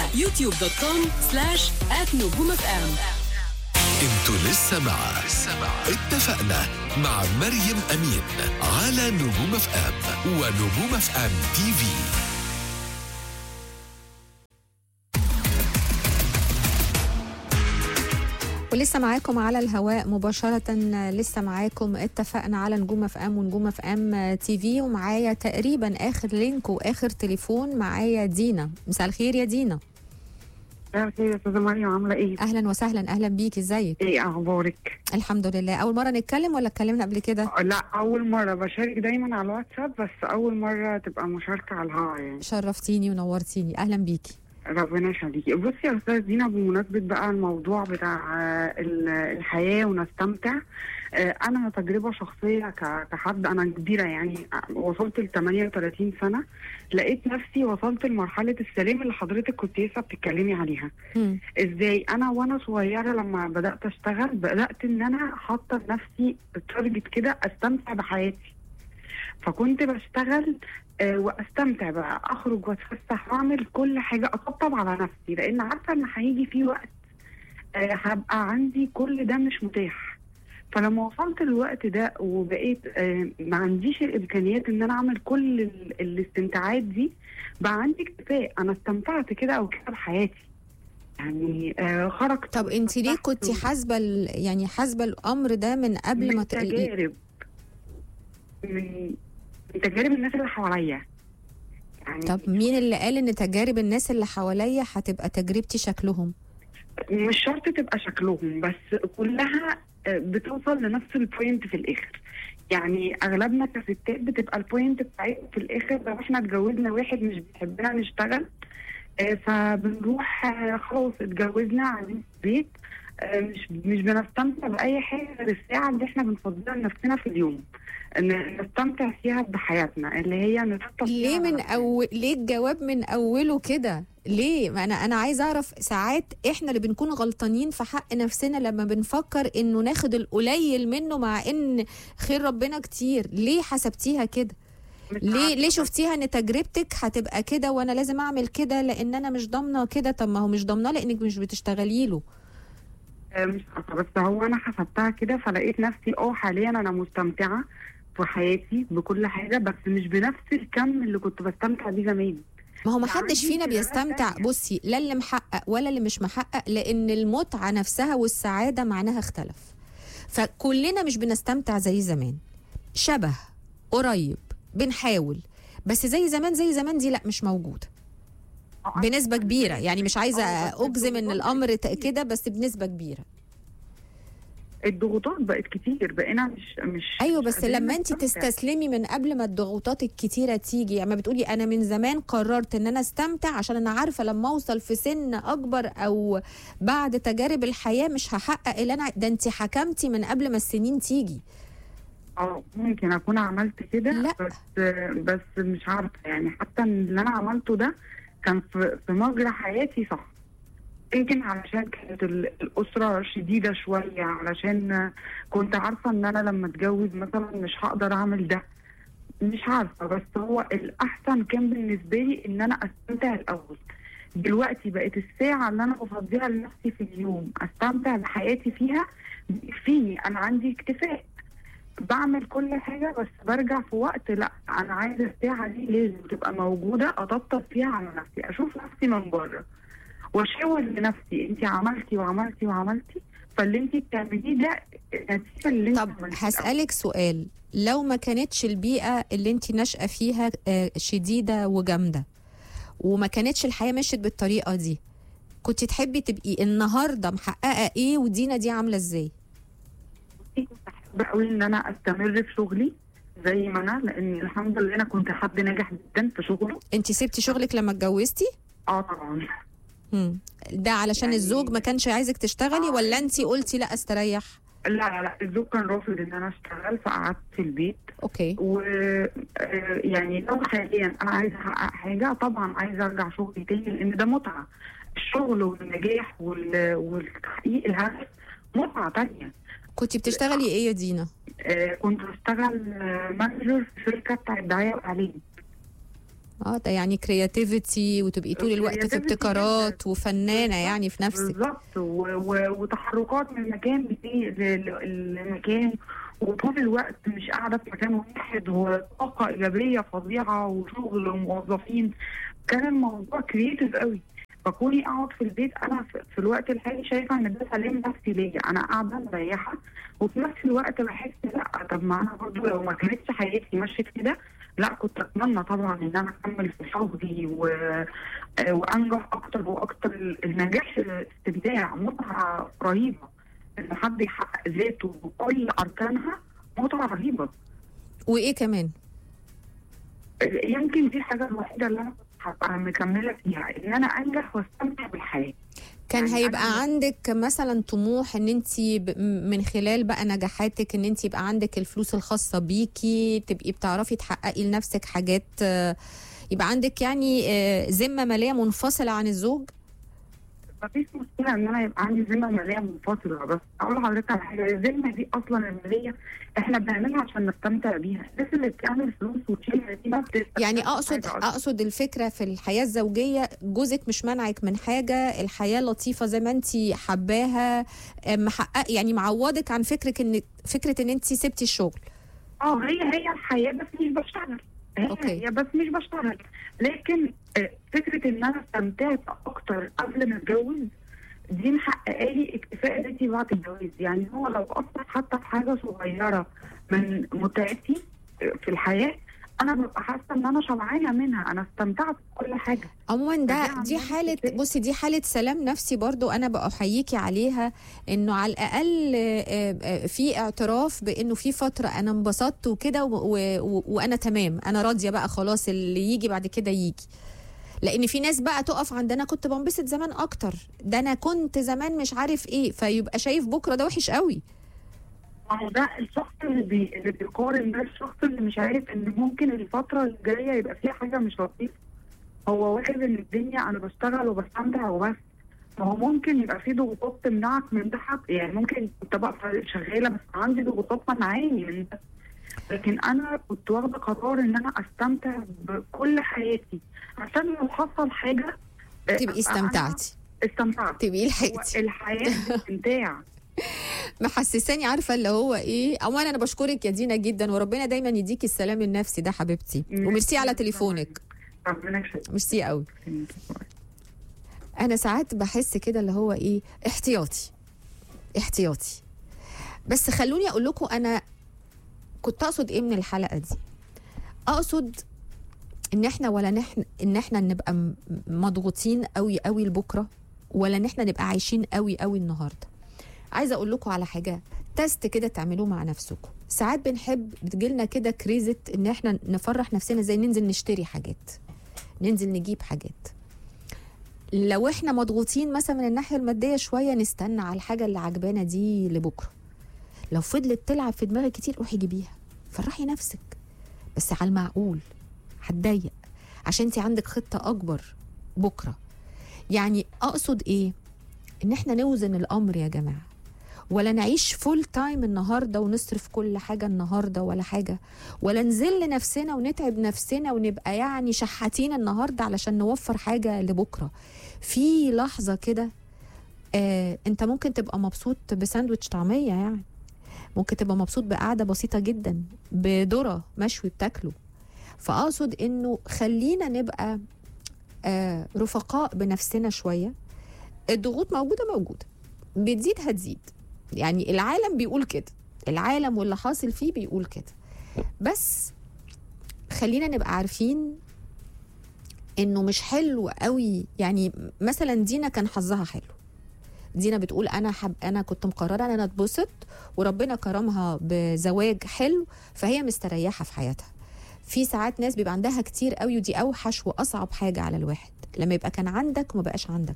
على يوتيوب دوت كوم سلاش نجوم اف ام انتوا لسه مع اتفقنا مع مريم امين على نجوم اف ام ونجوم اف ام تي في ولسه معاكم على الهواء مباشرة لسه معاكم اتفقنا على نجوم اف ام ونجوم اف ام تي في ومعايا تقريبا اخر لينك واخر تليفون معايا دينا مساء الخير يا دينا مساء الخير يا استاذه مريم عامله ايه؟ اهلا وسهلا اهلا بيكي ازيك ايه اخبارك؟ الحمد لله اول مرة نتكلم ولا اتكلمنا قبل كده لا اول مره بشارك دايما على الواتساب بس اول مره تبقى مشاركه على الهوا يعني شرفتيني ونورتيني اهلا بيكي ربنا يخليكي بصي يا استاذ دينا بمناسبه بقى الموضوع بتاع آه، ال- الحياه ونستمتع آه، انا تجربه شخصيه ك- كحد انا كبيره يعني آه، وصلت ل 38 سنه لقيت نفسي وصلت لمرحله السلام اللي حضرتك كنت لسه بتتكلمي عليها مم. ازاي انا وانا صغيره لما بدات اشتغل بدات ان انا حاطه لنفسي تارجت كده استمتع بحياتي فكنت بشتغل آه واستمتع بقى اخرج واتفسح واعمل كل حاجه اطبطب على نفسي لان عارفه ان هيجي في وقت آه هبقى عندي كل ده مش متاح فلما وصلت للوقت ده وبقيت آه ما عنديش الامكانيات ان انا اعمل كل ال- الاستمتاعات دي بقى عندي اكتفاء انا استمتعت كده او كده بحياتي يعني آه خرجت طب انت ليه كنت حاسبة ال- يعني حاسبة الامر ده من قبل ما من ت... تجارب من من تجارب الناس اللي حواليا يعني طب مين اللي قال ان تجارب الناس اللي حواليا هتبقى تجربتي شكلهم مش شرط تبقى شكلهم بس كلها آه، بتوصل لنفس البوينت في الاخر يعني اغلبنا كستات بتبقى البوينت بتاعتنا في الاخر لو احنا اتجوزنا واحد مش بيحبنا نشتغل آه، فبنروح آه، خلاص اتجوزنا قاعدين في البيت آه، مش مش بنستمتع باي حاجه غير الساعه اللي احنا بنفضلها لنفسنا في اليوم ان نستمتع فيها بحياتنا اللي هي نطبطب ليه فيها من على أول ليه الجواب من اوله كده ليه ما انا انا عايزه اعرف ساعات احنا اللي بنكون غلطانين في حق نفسنا لما بنفكر انه ناخد القليل منه مع ان خير ربنا كتير ليه حسبتيها كده مش ليه عارفة ليه شفتيها ان تجربتك هتبقى كده وانا لازم اعمل كده لان انا مش ضامنه كده طب ما هو مش ضامنه لانك مش بتشتغلي له آه، مش عارفه بس هو انا حسبتها كده فلقيت نفسي اه حاليا انا مستمتعه في حياتي بكل حاجه بس مش بنفس الكم اللي كنت بستمتع بيه زمان ما هو ما لا، حدش عندي فينا اهتمامات بيستمتع تانية. بصي لا اللي محقق ولا اللي مش محقق لان المتعه نفسها والسعاده معناها اختلف فكلنا مش بنستمتع زي زمان شبه قريب بنحاول بس زي زمان زي زمان دي لا مش موجوده بنسبه كبيره يعني مش عايزه آه، بس اجزم ان الضغوطات الامر ت- كتير. كده بس بنسبه كبيره الضغوطات بقت كتير بقينا مش مش ايوه مش بس قادرين لما انت نستمتع. تستسلمي من قبل ما الضغوطات الكتيره تيجي يعني ما بتقولي انا من زمان قررت ان انا استمتع عشان انا عارفه لما اوصل في سن اكبر او بعد تجارب الحياه مش هحقق اللي انا ده انت حكمتي من قبل ما السنين تيجي اه ممكن اكون عملت كده لا. بس بس مش عارفه يعني حتى اللي انا عملته ده كان في في مجرى حياتي صح يمكن علشان كانت ال- الاسره شديده شويه علشان كنت عارفه ان انا لما اتجوز مثلا مش هقدر اعمل ده مش عارفه بس هو الاحسن كان بالنسبه لي ان انا استمتع الاول دلوقتي بقت الساعه اللي انا بفضيها لنفسي في اليوم استمتع بحياتي فيها بيكفيني انا عندي اكتفاء بعمل كل حاجه بس برجع في وقت لا انا عايزه الساعه دي لازم تبقى موجوده اطبطب فيها على نفسي اشوف نفسي من بره واشاور لنفسي انت عملتي وعملتي وعملتي فاللي انت بتعمليه ده النتيجه اللي انت طب عملتيها. هسالك سؤال لو ما كانتش البيئه اللي انت ناشئه فيها آه، شديده وجامده وما كانتش الحياه مشيت بالطريقه دي كنت تحبي تبقي النهارده محققه ايه ودينا دي عامله ازاي كنت احب قوي ان انا استمر في شغلي زي ما انا لان الحمد لله انا كنت حد ناجح جدا في شغله انت سبتي شغلك لما اتجوزتي اه طبعا مم. ده علشان يعني- الزوج ما كانش عايزك تشتغلي آه. ولا انت قلتي لا استريح لا لا لا الزوج كان رافض ان انا اشتغل فقعدت في البيت اوكي و آه، يعني لو حاليا انا عايزه احقق حاجه طبعا عايزه ارجع شغلي تاني لان ده متعه الشغل والنجاح وال- والتحقيق الهدف متعه تانيه كنت بتشتغلي ايه يا دينا آه، كنت بشتغل آه، مانجر في شركه بتاعت دعايه واعلان اه ده يعني كرياتيفيتي وتبقي طول الوقت في creativity ابتكارات وفنانه بالظبط. يعني في نفسك بالظبط و... و... وتحركات من مكان بتي- ل- ل- لمكان وطول الوقت مش قاعده في مكان واحد وطاقه ايجابيه فظيعه وشغل وموظفين كان الموضوع كرييتيف قوي فكوني اقعد في البيت انا في- في الوقت الحالي شايفه ان ده سلام نفسي ليا انا قاعده مريحه وفي نفس الوقت بحس لا طب ما انا برضه لو ما كانتش حياتي مشيت كده لا كنت اتمنى طبعا ان انا اكمل في شغلي و... آه، وانجح اكتر واكتر النجاح استمتاع متعه رهيبه ان حد يحقق ذاته بكل اركانها متعه رهيبه وايه كمان يمكن دي الحاجه الوحيده اللي انا هبقى مكمله فيها ان انا انجح واستمتع بالحياه كان يعني هيبقى أنا- عندك مثلا طموح ان انت من خلال بقى نجاحاتك ان انت يبقى عندك الفلوس الخاصه بيكي تبقي بتعرفي تحققي لنفسك حاجات آه، يبقى عندك يعني آه، ذمه ماليه منفصله عن الزوج مفيش مشكله ان انا يبقى عندي ذمه ماليه منفصله بس اقول لحضرتك على حاجه الذمه دي اصلا الماليه احنا بنعملها عشان نستمتع بيها الناس اللي بتعمل فلوس وتشيلها دي ما بتستمتعش يعني اقصد بحاجة أصلاً. اقصد الفكره في الحياه الزوجيه جوزك مش منعك من حاجه الحياه لطيفه زي ما انت حباها آه، محقق يعني معوضك عن فكرك ان فكره ان انت سبتي الشغل اه هي هي الحياه بس مش بشتغل هي أوكي. هي بس مش بشتغل لكن آه، فكره ان انا استمتعت اكتر قبل ما اتجوز دي محققه لي اكتفاء ذاتي بعد الجواز يعني هو لو اثر حتى في حاجه صغيره من متعتي آه، في الحياه انا ببقى حاسه ان انا شبعانه منها انا استمتعت بكل حاجه عموما فدي ده عملت دي حالة كتير. بصي دي حالة سلام نفسي برضو أنا بأحييكي عليها إنه على الأقل آه، آه، في اعتراف بإنه في فترة أنا انبسطت وكده و- و- وأنا تمام أنا راضية بقى خلاص اللي يجي بعد كده يجي لأن في ناس بقى تقف عند أنا كنت بنبسط زمان أكتر ده أنا كنت زمان مش عارف إيه فيبقى شايف بكرة ده وحش قوي ما هو ده الشخص اللي بي... اللي بيقارن ده الشخص اللي مش عارف ان ممكن الفتره الجايه يبقى فيها حاجه مش لطيفه هو واخد ان الدنيا انا بشتغل وبستمتع وبس فهو ممكن يبقى في ضغوطات تمنعك من ده حق يعني ممكن كنت بقى شغاله بس عندي ضغوطات منعاني من ده لكن انا كنت واخده قرار ان انا استمتع بكل حياتي عشان لو حصل حاجه آه، تبقي أبقى أنا استمتعتي استمتعت تبقي هو لحقتي الحياه استمتاع محسساني عارفه اللي هو ايه اولا انا بشكرك يا دينا جدا وربنا دايما يديكي السلام النفسي ده حبيبتي وميرسي على تليفونك ربنا يخليك ميرسي قوي انا ساعات بحس كده اللي هو ايه احتياطي احتياطي بس خلوني اقول لكم انا كنت اقصد ايه من الحلقه دي اقصد ان احنا ولا نحن ان احنا نبقى م- مضغوطين قوي قوي لبكره ولا ان احنا نبقى عايشين قوي قوي النهارده عايزه اقول لكم على حاجه تست كده تعملوه مع نفسكم ساعات بنحب بتجيلنا كده كريزه ان احنا نفرح نفسنا زي ننزل نشتري حاجات ننزل نجيب حاجات لو احنا مضغوطين مثلا من الناحيه الماديه شويه نستنى على الحاجه اللي عجبانا دي لبكره لو فضلت تلعب في دماغك كتير روحي جيبيها فرحي نفسك بس على المعقول هتضيق عشان انت عندك خطه اكبر بكره يعني اقصد ايه ان احنا نوزن الامر يا جماعه ولا نعيش فول تايم النهارده ونصرف كل حاجه النهارده ولا حاجه ولا نذل نفسنا ونتعب نفسنا ونبقى يعني شحاتين النهارده علشان نوفر حاجه لبكره في لحظه كده آه انت ممكن تبقى مبسوط بساندوتش طعميه يعني ممكن تبقى مبسوط بقعده بسيطه جدا بذره مشوي بتاكله فاقصد انه خلينا نبقى آه رفقاء بنفسنا شويه الضغوط موجوده موجوده بتزيد هتزيد يعني العالم بيقول كده العالم واللي حاصل فيه بيقول كده بس خلينا نبقى عارفين انه مش حلو قوي يعني مثلا دينا كان حظها حلو دينا بتقول انا حب انا كنت مقرره ان انا اتبسط وربنا كرمها بزواج حلو فهي مستريحه في حياتها في ساعات ناس بيبقى عندها كتير قوي ودي اوحش واصعب حاجه على الواحد لما يبقى كان عندك وما بقاش عندك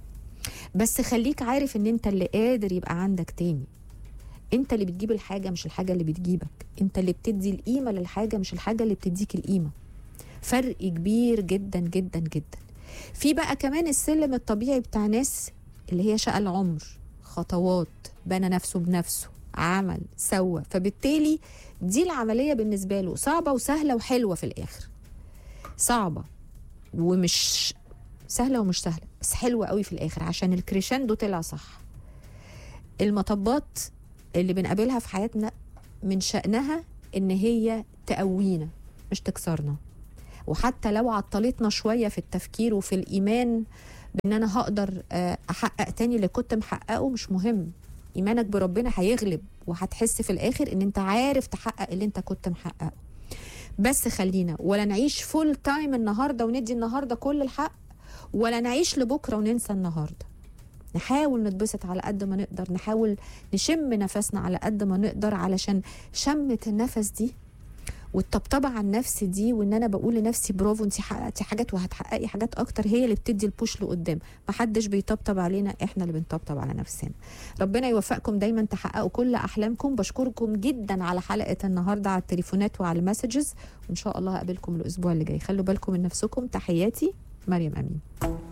بس خليك عارف ان انت اللي قادر يبقى عندك تاني انت اللي بتجيب الحاجه مش الحاجه اللي بتجيبك انت اللي بتدي القيمه للحاجه مش الحاجه اللي بتديك القيمه فرق كبير جدا جدا جدا في بقى كمان السلم الطبيعي بتاع ناس اللي هي شقى العمر خطوات بنى نفسه بنفسه عمل سوى فبالتالي دي العمليه بالنسبه له صعبه وسهله وحلوه في الاخر صعبه ومش سهله ومش سهله بس حلوه قوي في الاخر عشان الكريشاندو طلع صح المطبات اللي بنقابلها في حياتنا من شأنها ان هي تقوينا مش تكسرنا وحتى لو عطلتنا شويه في التفكير وفي الايمان بان انا هقدر آه، احقق تاني اللي كنت محققه مش مهم ايمانك بربنا هيغلب وهتحس في الاخر ان انت عارف تحقق اللي انت كنت محققه بس خلينا ولا نعيش فول تايم النهارده وندي النهارده كل الحق ولا نعيش لبكره وننسى النهارده نحاول نتبسط على قد ما نقدر نحاول نشم نفسنا على قد ما نقدر علشان شمة النفس دي والطبطبة على النفس دي وان انا بقول لنفسي برافو انت حققتي حاجات وهتحققي حاجات اكتر هي اللي بتدي البوش لقدام محدش بيطبطب علينا احنا اللي بنطبطب على نفسنا ربنا يوفقكم دايما تحققوا كل احلامكم بشكركم جدا على حلقة النهاردة على التليفونات وعلى المسجز وان شاء الله هقابلكم الاسبوع اللي جاي خلوا بالكم من نفسكم تحياتي مريم امين